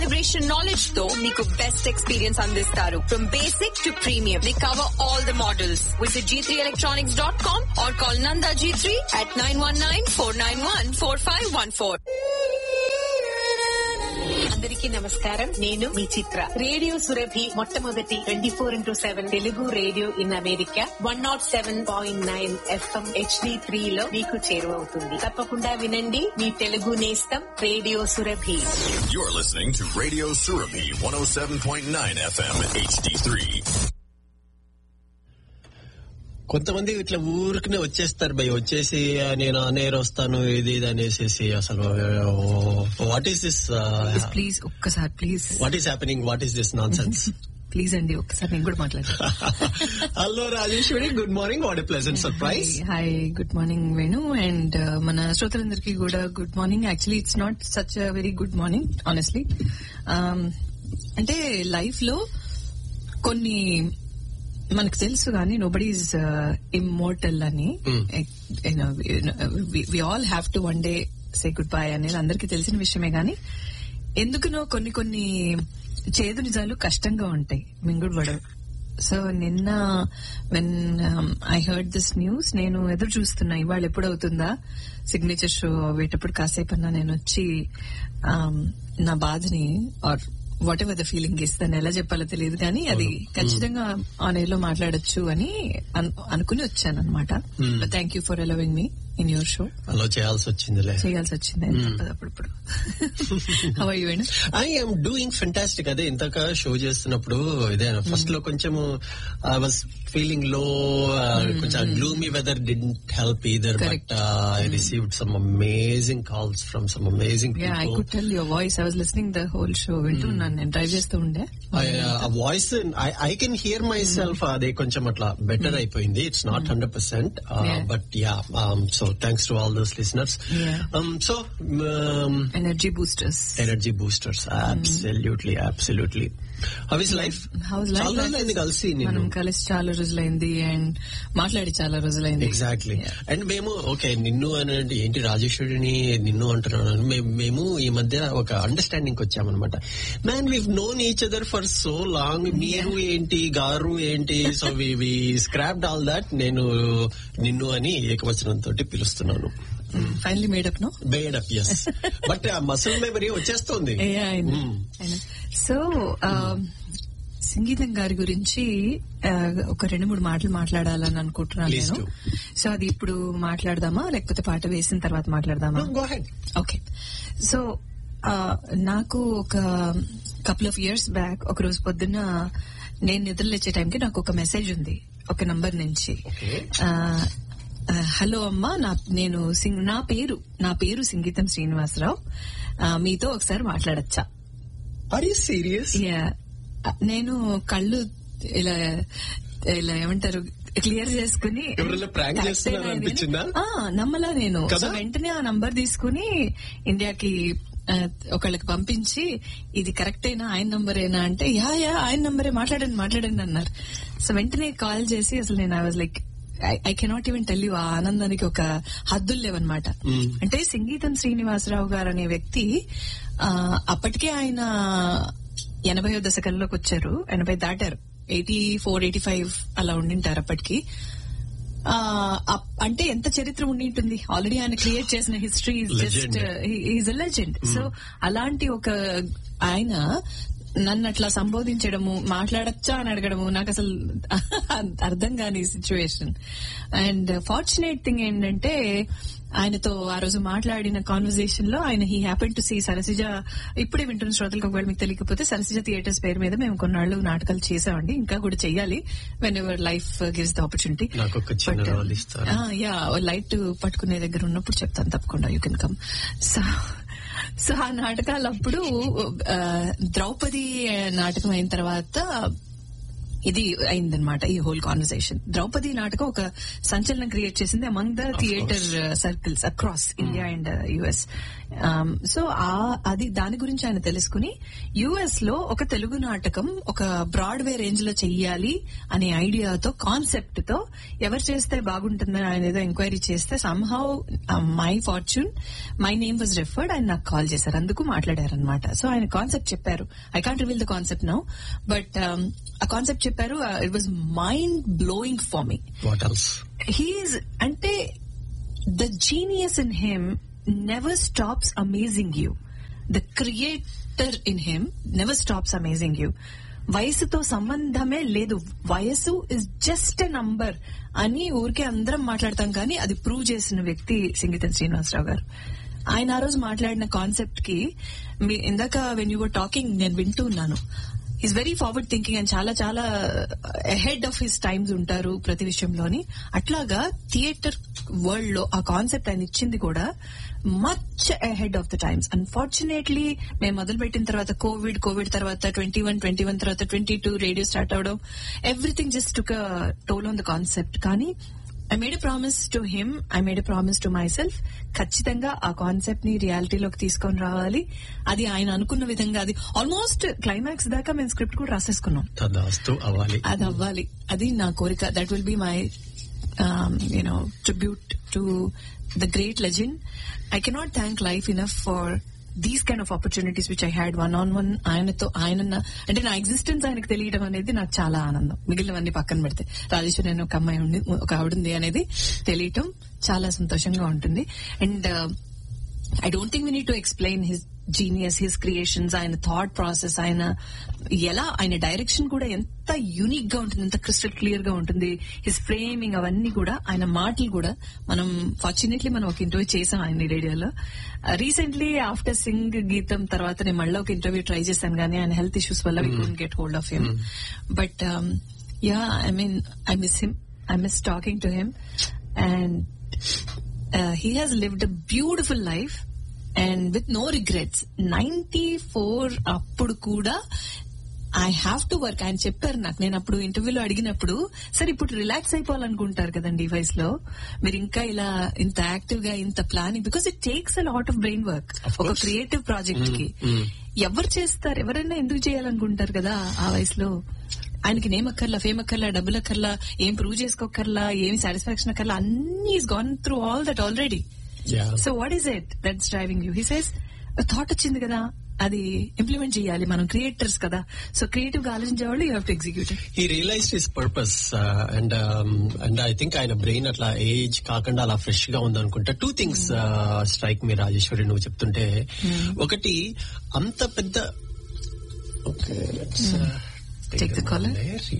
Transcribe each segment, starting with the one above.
calibration knowledge తో మీకు best experience అందిస్తారు from basic to premium they cover all the models visit G three electronics dot com or call Nanda G three at nine one nine four nine one four five one four అందరికీ నమస్కారం నేను మీ Chitra radio Surabhi మొట్టమొదటి twenty four into seven Telugu radio in America one not seven point nine FM HD three లో మీకు చేరువవుతుంది తప్పకుండా వినండి మీ తెలుగు నేస్తం radio Surabhi You're listening to Radio Surabhi 107.9 FM HD3. కొంతమంది ఇట్లా ఊరికనే వచ్చేస్తారు భయ్ వచ్చేసి ఆ, నేను నేను వస్తాను ఇది ఇది అనేసి అసలు వాట్ ఈస్ దిస్ ప్లీజ్ ఒక్కసారి please what is happening what is this nonsense please అండి ఒక్కసారి నేను కూడా మాట్లాడతాను hello Rajeshwari good morning what a pleasant surprise hi good morning Venu and మన శ్రోతలందరికీ కూడా good morning actually it's not such a very good morning honestly అంటే life లో కొన్ని మనకు తెలుసు కానీ నోబడి ఈజ్ ఇమ్మోర్టల్ అని we all have to one day say good bye అనేది అందరికీ తెలిసిన విషయమే గానీ ఎందుకునో కొన్ని కొన్ని చేదు నిజాలు కష్టంగా ఉంటాయి మింగుడు పడవు సో నిన్న when I heard this news నేను ఎదురు చూస్తున్నా ఇవాళ ఎప్పుడు అవుతుందా సిగ్నేచర్ షో అవేటప్పుడు కాసేపు అన్నా నేను వచ్చి um, నా బాధని or whatever the feeling is దాన్ని ఎలా చెప్పాలో తెలియదు కానీ అది ఖచ్చితంగా ఆన్ ఎయిర్ లో మాట్లాడొచ్చు అని అను- అనుకుని వచ్చాను అనమాట thank you for allowing me in your show అలా చేయాల్సి వచ్చిందిలే చేయాల్సి వచ్చింది తప్పదు అప్పుడప్పుడు how you Venu I am doing fantastic అదే ఇంతక షో చేస్తున్నప్పుడు ఇదే ఫస్ట్ లో కొంచెం ఐ వాజ్ ఫీలింగ్ లో కొంచెం gloomy weather didn't help either but Correct. I received some amazing calls from some amazing yeah I could tell your voice I was listening the whole show వింటున్నాను నేను drive చేస్తూ ఉండే ఆ voice I can hear myself అదే కొంచెం అట్లా better అయిపోయింది it's not hundred percent Yeah. But yeah so thanks to all those listeners Yeah. So energy boosters energy boosters absolutely absolutely how is life how's చాలా రోజులైంది కలిసి మనం నేను కలిసి చాలా రోజులైంది అండ్ మాట్లాడి చాలా రోజులైంది ఎగ్జాక్ట్లీ అండ్ మేము ఓకే నిన్ను అని అంటే ఏంటి రాజేశ్వరిని నిన్ను అంటున్నాను అని మేము- మేము ఈ మధ్య ఒక అండర్స్టాండింగ్ వచ్చామన్నమాట man we known each other for so long మీరు ఏంటి గారు ఏంటి so we scrapped all that నేను నిన్ను అని ఏకవచనంతో పిలుస్తున్నాను finally made up no bade up yes but ah muscle memory వచ్చేస్తుంది Mm. సో సంగీతం గారి గురించి ఆ, ఒక రెండు మూడు మాటలు మాట్లాడాలని అనుకుంటున్నాను Please నేను సో అది ఇప్పుడు మాట్లాడదామా లేకపోతే పాట వేసిన తర్వాత మాట్లాడదామా గో హెడ్ ఓకే సో ఆ, నాకు ఒక కపుల్ ఆఫ్ ఇయర్స్ బ్యాక్ ఒక రోజు పొద్దున్న నేను నిద్ర లేచే టైంకి నాకు ఒక మెసేజ్ ఉంది ఒక నంబర్ నుంచి ఆ, ఆ, హలో అమ్మా నా నేను సింగ్- నా పేరు నా పేరు సంగీతం శ్రీనివాసరావు ఆ, మీతో ఒకసారి మాట్లాడచ్చా ఆర్ యూ సీరియస్ యా నేను కళ్ళు ఇలా ఇలా ఏమంటారు క్లియర్ చేసుకుని ఎవరైనా prank correct చేస్తున్నారు అయినా అనిపించిందా? ఆ, నమ్మలా నేను కదా? సో వెంటనే ఆ నంబర్ తీసుకుని ఇండియాకి ఆ, ఒకళ్ళకి పంపించి ఇది కరెక్ట్ అయినా ఆయన నంబరేనా అంటే యా యా ఆయన నంబరే మాట్లాడండి మాట్లాడండి అన్నారు సో వెంటనే కాల్ చేసి అసలు నేను I was like I cannot even tell you ఆ ఆనందానికి ఒక హద్దులు లేవన్నమాట అంటే సంగీతం శ్రీనివాసరావు గారు అనే వ్యక్తి ఆ, అప్పటికే ఆయన ఎనభై దశకంలోకి వచ్చారు ఎనభై దాటారు ఎయిటీ ఫోర్ ఎయిటీ ఫైవ్ అలా ఉండింటారు అప్పటికి ఆ, అప్- అంటే ఎంత చరిత్ర ఉండి ఉంటుంది ఆల్రెడీ ఆయన క్రియేట్ చేసిన history just is a legend so అలాంటి ఒక ఆయన నన్ను అట్లా సంబోధించడము మాట్లాడచ్చా అని అడగడము నాకు అసలు అర్థం కాని సిచ్యువేషన్ అండ్ ఫార్చునేట్ థింగ్ ఏంటంటే ఆయనతో ఆ రోజు మాట్లాడిన కాన్వర్జేషన్ లో ఆయన he happen to see Sarasija ఇప్పుడే వింటున్న శ్రోతలకు ఒకవేళ మీకు తెలియకపోతే సరసిజ థియేటర్స్ పేరు మీద మేము కొన్నాళ్ళు నాటకాలు చేసామండి ఇంకా కూడా చెయ్యాలి whenever life gives the opportunity నాకు ఒక చిన్న రోల్ ఇస్తారు యా లైట్ పట్టుకునే దగ్గర ఉన్నప్పుడు చెప్తాను తప్పకుండా you can come so so ఆ నాటకాలు అప్పుడు ఆ, ద్రౌపది నాటకం అయిన తర్వాత ఇది అయిందనమాట ఈ హోల్ కాన్వర్సేషన్ ద్రౌపది నాటకం ఒక సంచలనం క్రియేట్ చేసింది among the theatre circles across India and US so ఆ అది దాని గురించి ఆయన తెలుసుకుని యుఎస్ లో ఒక తెలుగు నాటకం ఒక బ్రాడ్వే రేంజ్ లో చెయ్యాలి అనే ఐడియాతో కాన్సెప్ట్ తో ఎవరు చేస్తే బాగుంటుందని ఆయన ఏదో ఎంక్వైరీ చేస్తే somehow my fortune my name was referred ఆయన నాకు కాల్ చేశారు అందుకు మాట్లాడారనమాట సో ఆయన కాన్సెప్ట్ చెప్పారు I can't reveal the concept now but ఆ కాన్సెప్ట్ చెప్పారు it was mind blowing for me what else he is అంటే the genius in him never stops amazing you the creator in him never stops amazing you వయసుతో సంబంధమే లేదు వయసు is just a number అని ఊరికే అందరం మాట్లాడతాం కానీ అది ప్రూవ్ చేసిన వ్యక్తి సింగితం శ్రీనివాసరావు గారు ఆయన ఆ రోజు మాట్లాడిన కాన్సెప్ట్ కి మీ ఇందాక వెన్ యువర్ టాకింగ్ నేను వింటూ ఉన్నాను is very forward thinking and చాలా చాలా అహెడ్ ఆఫ్ హిస్ టైమ్స్ ఉంటారు ప్రతి విషయంలోని అట్లాగా థియేటర్ వరల్డ్ లో ఆ కాన్సెప్ట్ ఆయన ఇచ్చింది కూడా much ahead of the times unfortunately మేము మొదలు పెట్టిన తర్వాత కోవిడ్ కోవిడ్ తర్వాత ట్వంటీ వన్ ట్వంటీ వన్ తర్వాత ట్వంటీ టూ రేడియో స్టార్ట్ అవడం everything just took toll on the concept కానీ I made a promise to him I made a promise to myself ఖచ్చితంగా ఆ కాన్సెప్ట్ ని రియాలిటీలోకి తీసుకొని రావాలి అది ఆయన అనుకున్న విధంగా అది ఆల్మోస్ట్ క్లైమాక్స్ దాకా మేము స్క్రిప్ట్ కూడా రాసేసుకున్నాం తదాస్తు అవ్వాలి అది అవ్వాలి అది నా కోరిక that will be my you know tribute to the great legend I cannot thank life enough for these kind of opportunities which I had one on one ఆయనతో ఆయన నా- అంటే నా ఎగ్జిస్టెన్స్ ఆయనకు తెలియడం అనేది నాకు చాలా ఆనందం మిగిలినవన్నీ పక్కన పెడితే రాజేశ్వరి నేను ఒక అమ్మాయి ఉంది ఒక ఆవిడ ఉంది అనేది తెలియటం చాలా సంతోషంగా ఉంటుంది and I don't think we need to explain his genius his creations ఆయన థాట్ ప్రాసెస్ ఆయన ఎలా ఆయన డైరెక్షన్ కూడా ఎంత యూనిక్ గా ఉంటుంది ఎంత క్రిస్టల్ క్లియర్ గా ఉంటుంది హిస్ ఫ్రేమింగ్ అవన్నీ కూడా ఆయన మాటలు కూడా మనం ఫార్చునేట్లీ మనం ఒక ఇంటర్వ్యూ చేసాం ఆయన రేడియోలో రీసెంట్లీ ఆఫ్టర్ సింగ్ గీతం తర్వాత నేను మళ్ళీ ఒక ఇంటర్వ్యూ ట్రై చేశాను కానీ ఆయన హెల్త్ ఇష్యూస్ వల్ల we could get hold of him but yeah I mean I miss him I miss talking to him and he has lived a beautiful life and with no regrets ninety four అప్పుడు కూడా I have to work ఆయన చెప్పారు నాకు నేను అప్పుడు ఇంటర్వ్యూలో అడిగినప్పుడు సరే ఇప్పుడు రిలాక్స్ అయిపోవాలనుకుంటారు కదండి ఈ వయసులో మీరు ఇంకా ఇలా ఇంత యాక్టివ్ గా ఇంత planning because it takes a lot of brain work Of ఒక course. క్రియేటివ్ ప్రాజెక్ట్ కి Mm. ఎవరు చేస్తారు ఎవరైనా ఎందుకు చేయాలనుకుంటారు కదా ఆ వయసులో ఆయనకి నేమ్ అక్కర్లా ఫేమ్ అక్కర్లా డబ్బులు అక్కర్లా ఏం ప్రూవ్ చేసుకోకర్లా ఏం సాటిస్ఫాక్షన్ అక్కర్లా అన్ని is gone through all that already Yeah. So what is it that's driving you he says thought వచ్చింది కదా అది ఇంప్లిమెంట్ చేయాలి మనం క్రియేటర్స్ కదా సో క్రియేటివ్ గా ఆలోచించే వాళ్ళు you have to execute he realised his purpose and and I think ఆయన బ్రెయిన్ అట్లా ఏజ్ కాకుండా అలా ఫ్రెష్ గా ఉందనుకుంటా two things strike me Rajeshwari నువ్వు చెప్తుంటే ఒకటి అంత పెద్ద okay Take the caller.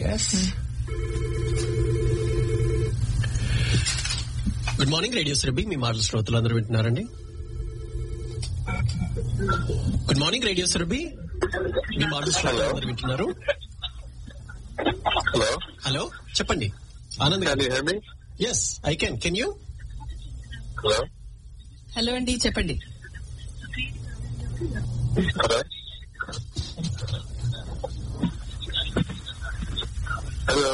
Good morning radio శ్రబి మీ మాటల శ్రోతలందరూ వింటున్నారండి గుడ్ మార్నింగ్ రేడియో శ్రబి మీ మాటల శ్రోతలందరూ వింటున్నారు Hello, హలో చెప్పండి ఆనంద్ can గారు you hear me? Yes I can can you Hello, hello అండి చెప్పండి hello. Hello.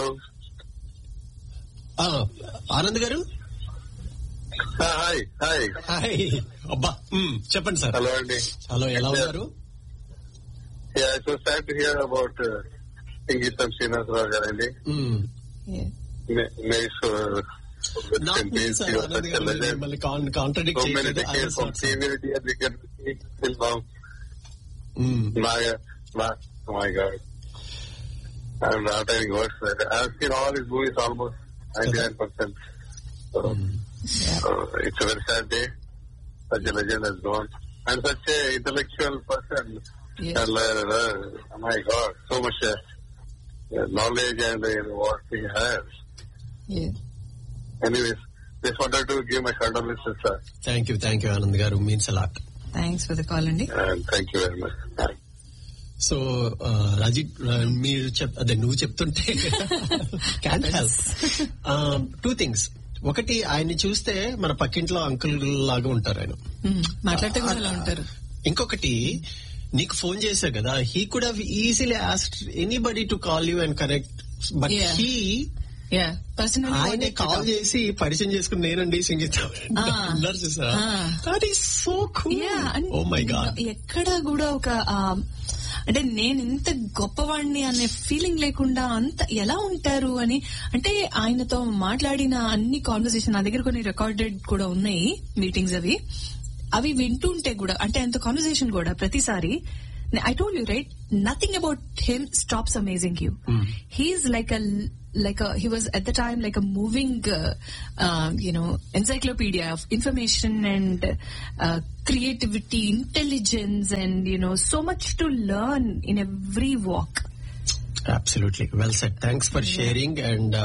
ఆనంద్ గారు Ah, hi, hi. హాయ్ అబ్బా మ్, చెప్పండి సార్ Hello, Andy. హలో ఎలా ఉన్నారు Yeah, it was sad to hear about uh, Ingitham Srinivasarao Andy. Hmm, May, may so, నాకు in తెలుసు peace, sir you are Anand such a గారు legend. మిమ్మల్ని contradict So many చేయలేదు I decades was from not- seniority and we can see till now. Hmm, My, my, oh my God. I'm not having words for that. I've seen all his movies almost 99%. So, uh, it's a very sad day. Such a legend has gone. And such a intellectual person. Yes. And, uh, uh, oh my God, so much uh, uh, knowledge and uh, what he has. Anyways, just wanted to give my condolences, sir. Thank you thank you Anand గారు means a lot thanks for the call అండి And thank you very much. So Rajeev మీరు చెప్ అదే నువ్వు చెప్తుంటే can help two things ఒకటి ఆయన్ని చూస్తే మన పక్కింట్లో అంకుల్ లాగా ఉంటారు ఆయన మాట్లాడితే కూడా అలా ఉంటారు ఇంకొకటి నీకు ఫోన్ చేశా కదా he could have easily asked anybody to call you and connect but Yeah. He yeah personal ఆయన కాల్ చేసి పరిచయం చేసుకుని నేనండి సంగీత అన్నారు చూసా Ah. That is so cool oh my God ఎక్కడ కూడా ఒక ఆ, అంటే నేను ఇంత గొప్పవాడిని అనే ఫీలింగ్ లేకుండా అంత ఎలా ఉంటారు అని అంటే ఆయనతో మాట్లాడిన అన్ని కాన్వర్సేషన్ నా దగ్గర కొన్ని రికార్డెడ్ కూడా ఉన్నాయి మీటింగ్స్ అవి అవి వింటుంటే కూడా అంటే అంత కాన్వర్సేషన్ కూడా ప్రతిసారి I told you right nothing about him stops amazing you he is like a like a, he was at the time like a moving, uh, uh, you know, encyclopedia of information and uh, creativity, intelligence, and you know, so much to learn in every walk. Absolutely well said thanks for sharing and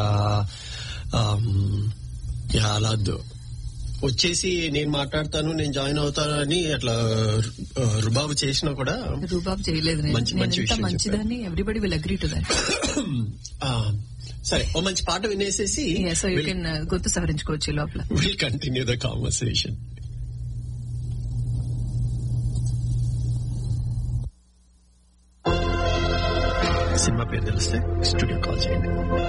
అలా దు- వచ్చేసి నేను మాట్లాడతాను నేను join అవుతాను అని అట్లా uh, రుబాబు చేసినా కూడా రూబాబ్ చేయలేదు నేను. మంచి- నేను మంచి ఎంత విషయం మంచిదాన్ని everybody will agree to that uh, సరే ఓ మంచి పాట వినేసేసి సో యూ కెన్ గుర్తు సవరించుకోవచ్చు ఈ లోపల will continue the conversation cinema పేరు తెలిస్తే స్టూడియో కాల్ చేయండి